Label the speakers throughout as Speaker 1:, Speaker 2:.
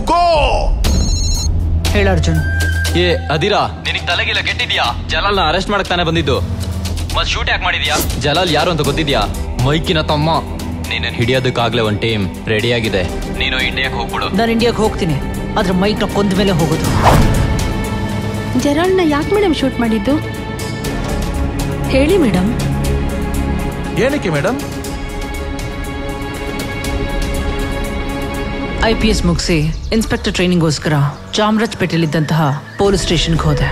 Speaker 1: ಗೋ
Speaker 2: ಹೇಳ ಅರ್ಜುನ್
Speaker 3: ಏ ಅದಿರಾ ನಿನಗ್ ತಲೆಗಿಲ್ಲ ಕೆಟ್ಟಿದ್ಯಾ ಜಲಾಲ್ನ ಅರೆಸ್ಟ್ ಮಾಡಕ್ ತಾನೇ ಬಂದಿದ್ದು ಮತ್ ಶೂಟ್ ಯಾಕೆ ಮಾಡಿದ್ಯಾ ಜಲಾಲ್ ಯಾರು ಅಂತ ಗೊತ್ತಿದ್ಯಾ ಮೈಕಿನ ತಮ್ಮ ನೀನನ್ ಹಿಡಿಯೋದಕ್ಕಾಗ್ಲೇ ಒಂದ್ ಟೀಮ್ ರೆಡಿ ಆಗಿದೆ ನೀನು ಇಂಡಿಯಾಕ್ ಹೋಗ್ಬಿಡು
Speaker 2: ನಾನು ಇಂಡಿಯಾಗೆ ಹೋಗ್ತೀನಿ ಆದ್ರೆ ಮೈಕ್ನ ಕೊಂದ ಮೇಲೆ ಹೋಗೋದು
Speaker 4: ಜೆರಾಲ್ಡ್ನ ಯಾಕೆ ಮೇಡಮ್ ಶೂಟ್ ಮಾಡಿದ್ದು ಹೇಳಿ ಮೇಡಮ್
Speaker 1: ಏನಕ್ಕೆ ಮೇಡಮ್
Speaker 2: ಐ ಪಿ ಎಸ್ ಮುಗಿಸಿ ಇನ್ಸ್ಪೆಕ್ಟರ್ ಟ್ರೈನಿಂಗ್ಗೋಸ್ಕರ ಚಾಮರಾಜಪೇಟೆಯಲ್ಲಿದ್ದಂತಹ ಪೊಲೀಸ್ ಸ್ಟೇಷನ್ಗೆ ಹೋದೆ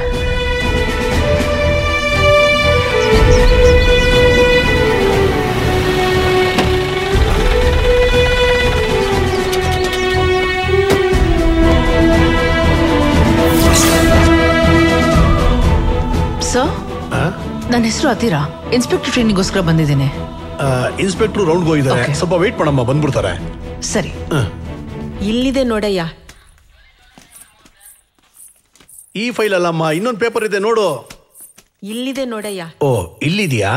Speaker 2: ಸರ್ ನನ್ನ ಹೆಸರು ಅತೀರಾ ಇನ್ಸ್ಪೆಕ್ಟರ್ ಟ್ರೈನಿಂಗ್ಗೋಸ್ಕರ ಬಂದಿದ್ದೀನಿ
Speaker 1: ಇನ್ಸ್ಪೆಕ್ಟರ್ ರೌಂಡ್ ಹೋಗಿದ್ದಾರೆ
Speaker 2: Okay.
Speaker 1: ಸ್ವಲ್ಪ ವೇಟ್ ಮಾಡಮ್ಮ ಬಂದ್ಬಿಡ್ತಾರೆ
Speaker 2: ಸರಿ
Speaker 4: ಇಲ್ಲಿದೆ ನೋಡಯ್ಯ
Speaker 1: ಈ ಫೈಲ್ ಅಲ್ಲಮ್ಮ ಇನ್ನೊಂದು ಪೇಪರ್ ಇದೆ ನೋಡು
Speaker 4: ಇಲ್ಲಿದೆ ನೋಡಯ್ಯ
Speaker 1: ಓ ಇಲ್ಲಿದ್ಯಾ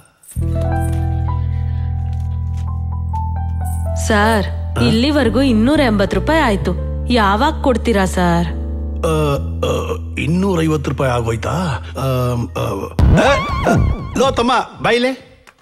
Speaker 5: ಸರ್ ಇಲ್ಲಿವರೆಗೂ ಇನ್ನೂರ ಎಂಬತ್ ರೂಪಾಯಿ ಆಯ್ತು ಯಾವಾಗ ಕೊಡ್ತೀರಾ ಸರ್
Speaker 1: ಇನ್ನೂರ ಐವತ್ತು ರೂಪಾಯಿ ಆಗೋಯ್ತಾ ಆಮ್, ಆ, ಆ, ಆ, ಲೋ ತಮ್ಮ ಬಾಯಿಲೆ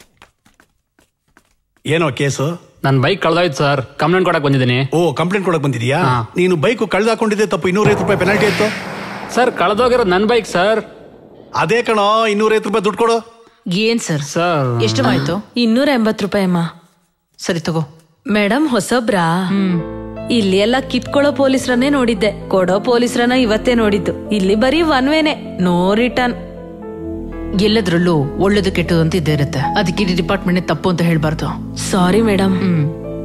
Speaker 1: ಏನೋ ಕೇಸು
Speaker 6: ನನ್ ಬೈಕ್ ಕಳ್ದೋಯ್ತು ಸರ್ ಕಂಪ್ಲೇಂಟ್ ಕೊಡಕ್ ಬಂದಿದ್ದೀನಿ
Speaker 1: ಓ ಕಂಪ್ಲೇಂಟ್ ಕೊಡಕ್ ಬಂದಿದ್ಯಾ
Speaker 6: ಹಾ.
Speaker 1: ನೀನು ಬೈಕ್ ಕಳ್ದಾಕೊಂಡಿದ್ದೆ ತಪ್ಪು ಇನ್ನೂರೈವತ್ತು ರೂಪಾಯಿ ಪೆನಾಲ್ಟಿ ಇತ್ತು
Speaker 6: ಸರ್ ಕಳ್ದೋಗಿರೋದು ನನ್ ಬೈಕ್ ಸರ್
Speaker 1: ಅದೇ ಕಣೋ ಇನ್ನೂರೈವತ್ತು ರೂಪಾಯಿ ದುಡ್ಡು ಕೊಡು
Speaker 2: ಏನ್ ಸರ್
Speaker 6: ಸರ್
Speaker 2: ಎಷ್ಟು ಆಯ್ತು
Speaker 5: ಇನ್ನೂರ ಎಂಬತ್ ರೂಪಾಯಿ ಅಮ್ಮ
Speaker 2: ಸರಿ ತಗೋ
Speaker 5: ಮೇಡಮ್ ಹೊಸಬ್ರಾ ಇಲ್ಲಿ ಎಲ್ಲ ಕಿತ್ಕೊಳ್ಳೋ ಪೊಲೀಸ್ರನ್ನೇ ನೋಡಿದ್ದೆ ಕೊಡೋ ಪೊಲೀಸ್ರನ್ನ ಇವತ್ತೇ ನೋಡಿದ್ದು ಇಲ್ಲಿ ಬರೀ ಒನ್ ವೇನೆ ನೋ ರಿಟರ್ನ್
Speaker 2: ಎಲ್ಲದ್ರಲ್ಲೂ ಒಳ್ಳೇದು ಕೆಟ್ಟದು ಅಂತ ಇದ್ದೇ ಇರುತ್ತೆ ಅದಕ್ಕೆ ಇಡೀ ಡಿಪಾರ್ಟ್ಮೆಂಟ್ ತಪ್ಪು ಅಂತ ಹೇಳ್ಬಾರ್ದು
Speaker 5: ಸಾರಿ ಮೇಡಮ್
Speaker 2: ಹ್ಮ್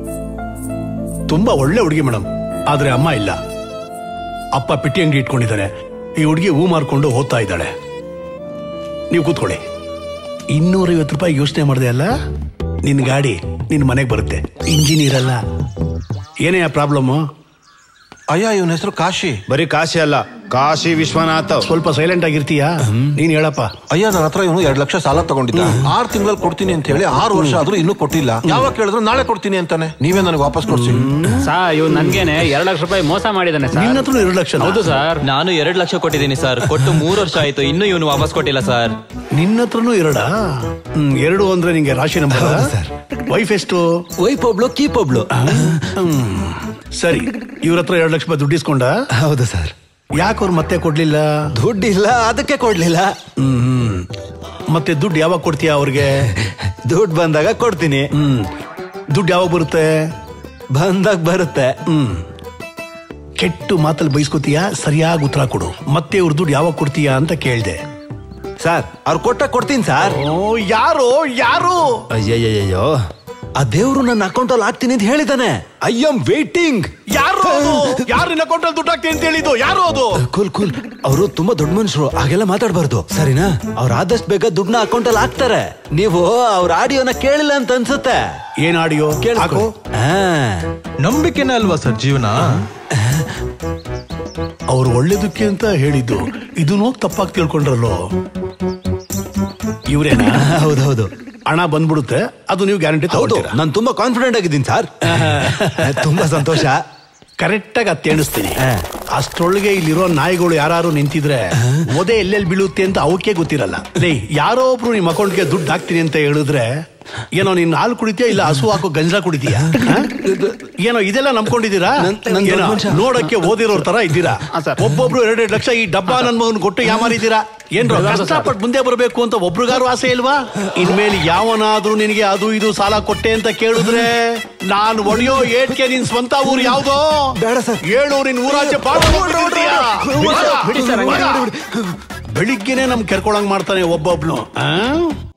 Speaker 1: ತುಂಬಾ ಒಳ್ಳೆ ಹುಡುಗಿ ಮೇಡಮ್ ಆದ್ರೆ ಅಮ್ಮ ಇಲ್ಲ ಅಪ್ಪ ಪಿಟ್ಟಿ ಅಂಗಡಿ ಇಟ್ಕೊಂಡಿದ್ದಾರೆ ಈ ಹುಡುಗಿ ಹೂ ಮಾರ್ಕೊಂಡು ಓದ್ತಾ ಇದ್ದಾಳೆ ನೀವು ಕೂತ್ಕೊಳ್ಳಿ ಇನ್ನೂರೈವತ್ತು ರೂಪಾಯಿ ಯೋಚನೆ ಮಾಡಿದೆ ಅಲ್ಲ ನಿನ್ ಗಾಡಿ ನಿನ್ ಮನೆಗೆ ಬರುತ್ತೆ ಇಂಜಿನಿಯರ್ ಅಲ್ಲ ಏನೇ ಪ್ರಾಬ್ಲಮ್
Speaker 7: ಅಯ್ಯ ಇವನ ಹೆಸರು ಕಾಶಿ
Speaker 8: ಬರೀ ಕಾಶಿ ಅಲ್ಲ ಕಾಶಿ ವಿಶ್ವನಾಥ್
Speaker 1: ಸ್ವಲ್ಪ ಸೈಲೆಂಟ್ ಆಗಿರ್ತೀಯಾ ನೀನ್ ಹೇಳಪ್ಪ
Speaker 7: ಅಯ್ಯ ನನ್ನ ಹತ್ರ ಇವನು ಎರಡ್ ಲಕ್ಷ ಸಾಲ ತಗೊಂಡಿದ್ದ ಆರ್ ತಿಂಗಳಲ್ಲಿ ಕೊಡ್ತೀನಿ ಅಂತ ಹೇಳಿ ಆರು ವರ್ಷ ಆದ್ರೂ ಇನ್ನೂ ಕೊಟ್ಟಿಲ್ಲ ಯಾವಾಗ ಕೇಳಿದ್ರು ನಾಳೆ ಕೊಡ್ತೀನಿ ಅಂತಾನೆ ನೀವೇ ನನಗೆ ವಾಪಸ್ ಕೊಡ್ಸಿ
Speaker 6: ಸಾ ಇವ್ ನನ್ಗೇನೆ ಎರಡ್ ಲಕ್ಷ ರೂಪಾಯಿ ಮೋಸ ಮಾಡಿದಾನೆ
Speaker 1: ನಿನ್ನ
Speaker 6: ಸರ್
Speaker 1: ಹತ್ರ ಎರಡು ಲಕ್ಷ
Speaker 6: ಹೌದು ಸರ್
Speaker 3: ನಾನು ಎರಡ್ ಲಕ್ಷ ಕೊಟ್ಟಿದ್ದೀನಿ ಸರ್ ಕೊಟ್ಟು ಮೂರು ವರ್ಷ ಆಯ್ತು ಇನ್ನೂ ಇವನು ವಾಪಸ್ ಕೊಟ್ಟಿಲ್ಲ ಸರ್
Speaker 1: ನಿನ್ನ ಹತ್ರನೂ ಎರಡಾ ಹ್ಮ್ ಎರಡು ಅಂದ್ರೆ ನಿಂಗೆ ರಾಶಿ ನಂಬರ್ ವೈಫ್ ಎಷ್ಟು
Speaker 9: ವೈಪ್ ಒಬ್ಳು ಕೀಪ್ ಒಬ್ಳು
Speaker 1: ಹ್ಮ್. ಸರಿ ಇವ್ರ ಹತ್ರ ಎರಡು ಲಕ್ಷ ರೂಪಾಯಿ ದುಡ್ಡು ಇಸ್ಕೊಂಡ
Speaker 9: ಹೌದು ಸರ್
Speaker 1: ಯಾಕೆ ಅವ್ರು ಮತ್ತೆ ಕೊಡ್ಲಿಲ್ಲ
Speaker 9: ದುಡ್ಡಿಲ್ಲ ಅದಕ್ಕೆ ಕೊಡ್ಲಿಲ್ಲ
Speaker 1: ಹ್ಮ್ ಹ್ಮ್. ಮತ್ತೆ ದುಡ್ಡು ಯಾವಾಗ ಕೊಡ್ತೀಯ ಅವ್ರಿಗೆ
Speaker 9: ದುಡ್ಡು ಬಂದಾಗ ಕೊಡ್ತೀನಿ
Speaker 1: ಹ್ಮ್ ದುಡ್ಡು ಯಾವಾಗ ಬರುತ್ತೆ
Speaker 9: ಬಂದಾಗ ಬರುತ್ತೆ
Speaker 1: ಹ್ಮ್ ಕೆಟ್ಟು ಮಾತಲ್ಲಿ ಬೈಸ್ಕೊತೀಯ ಸರಿಯಾಗಿ ಉತ್ತರ ಕೊಡು ಮತ್ತೆ ಇವ್ರ ದುಡ್ಡು ಯಾವಾಗ ಕೊಡ್ತೀಯಾ ಅಂತ ಕೇಳ್ದೆ
Speaker 9: ಸರ್ ಅವ್ರು ಕೊಟ್ಟ ಕೊಡ್ತೀನಿ ಸರ್
Speaker 1: ಓ ಯಾರು ಯಾರು
Speaker 9: ಅಯ್ಯಯ್ಯಯ್ಯೋ ಆ ದೇವ್ರು ನನ್ನ ಅಕೌಂಟ್ ಅಲ್ಲಿ ಹಾಕ್ತೀನಿ ಅಂತ ಹೇಳಿದಾನೆ ಐ ಆಮ್ ವೇಟಿಂಗ್
Speaker 1: ಯಾರು ಅದು? ಯಾರು ನಿನ್ನ ಅಕೌಂಟಲ್ಲಿ ದುಡ್ಡು ಹಾಕ್ತೀನಿ ಅಂತ ಹೇಳಿದ್ದು ಯಾರು ಅದು
Speaker 9: ಕೂಲ್ ಕೂಲ್ ಅವರು ತುಂಬಾ ದೊಡ್ಡ ಮನುಷ್ಯರು ಹಾಗೆಲ್ಲ ಮಾತಾಡ್ಬಾರ್ದು ಸರಿನಾ ಅವ್ರು ಆದಷ್ಟು ಬೇಗ ದುಡ್ಡನ್ನ ಅಕೌಂಟ್ ಅಲ್ಲಿ ಹಾಕ್ತಾರೆ ನೀವು ಅವ್ರ ಆಡಿಯೋನ ಕೇಳಿಲ್ಲ ಅಂತ ಅನ್ಸುತ್ತೆ
Speaker 1: ಏನ್ ಆಡಿಯೋ
Speaker 9: ಕೇಳಿಸ್ಕೊ ಹಾ
Speaker 7: ನಂಬಿಕೆನೇ ಅಲ್ವಾ ಸರ್ ಜೀವನ
Speaker 1: ಅವ್ರು ಒಳ್ಳೇದಕ್ಕೆ ಅಂತ ಹೇಳಿದ್ದು ಇದನ್ನೂ ತಪ್ಪಾಗಿ ತಿಳ್ಕೊಂಡ್ರಲ್ಲೋ ಇವ್ರೇನಾ
Speaker 9: ಹೌದೌದು
Speaker 1: ಹಣ ಬಂದ್ಬಿಡುತ್ತೆ ಅದು ನೀವು ಗ್ಯಾರಂಟಿ
Speaker 9: ಹೌದು
Speaker 1: ತಗೊಳ್ತೀರಾ
Speaker 9: ನಾನು ತುಂಬಾ ಕಾನ್ಫಿಡೆಂಟ್ ಆಗಿದ್ದೀನಿ ಸರ್ ತುಂಬಾ ಸಂತೋಷ
Speaker 1: ಕರೆಕ್ಟ್ ಆಗಿ ಅತ್ತೇಣಿಸ್ತೀನಿ
Speaker 9: ಹಾ.
Speaker 1: ಅಷ್ಟ್ರೊಳಗೆ ಇಲ್ಲಿರೋ ನಾಯಿಗಳು ಯಾರು ನಿಂತಿದ್ರೆ ಒದೆ ಎಲ್ಲೆಲ್ಲಿ ಬೀಳುತ್ತೆ ಅಂತ ಅವಕ್ಕೆ ಗೊತ್ತಿರಲ್ಲ ಲೇ ಯಾರೋ ಒಬ್ರು ನಿಮ್ಮ ಅಕೌಂಟ್ಗೆ ದುಡ್ಡು ಹಾಕ್ತೀನಿ ಅಂತ ಹೇಳಿದ್ರೆ ಏನೋ ನೀನ್ ಹಾಲು ಕುಡಿತೀಯ ಇಲ್ಲ ಹಸು ಹಾಕೋ ಗಂಜಲ ಕುಡಿತೀಯ ಏನೋ ಇದೆಲ್ಲ ನಂಬ್ಕೊಂಡಿದ್ದೀರಾ
Speaker 9: ನನ್- ನನ್
Speaker 1: ಏನೋ
Speaker 9: ದೊಡ್ಡ ಮನುಷ್ಯ.
Speaker 1: ನೋಡಕ್ಕೆ ಓದಿರೋರ್ ತರ ಇದ್ದೀರಾ
Speaker 6: ಸರ್.
Speaker 1: ಒಬ್ಬೊಬ್ರು ಎರಡೆರಡು ಲಕ್ಷ ಈ ಡಬ್ಬ ನನ್ ಮಗನ್ ಕೊಟ್ಟು ಯಾಮಾರಿದ್ದೀರಾ ಏನ್ರೋ ಕಷ್ಟಪಟ್ಟು ಮುಂದೆ ಬರಬೇಕು ಅಂತ ಒಬ್ರಿಗಾರು ಆಸೆ ಇಲ್ವಾ ಇನ್ಮೇಲೆ ಯಾವನಾದ್ರೂ ನಿನಗೆ ಅದು ಇದು ಸಾಲ ಕೊಟ್ಟೆ ಅಂತ ಕೇಳಿದ್ರೆ ನಾನು ಒಡೆಯೋ ಏಟ್ಗೆ ನಿನ್ ಸ್ವಂತ ಊರು ಯಾವ್ದೋ
Speaker 9: ಬೇಡ ಸರ್.
Speaker 1: ಏಳು ನಿನ್ ಊರಾಚೆ ಬಾಳ
Speaker 6: ಬಿಡಿ ಸರ್, ಹಂಗೆ.
Speaker 1: ಬೆಳಿಗ್ಗೆನೆ ನಮ್ ಕೆರ್ಕೊಳಂಗ್ ಮಾಡ್ತಾನೆ ಒಬ್ಬೊಬ್ನು ಆ?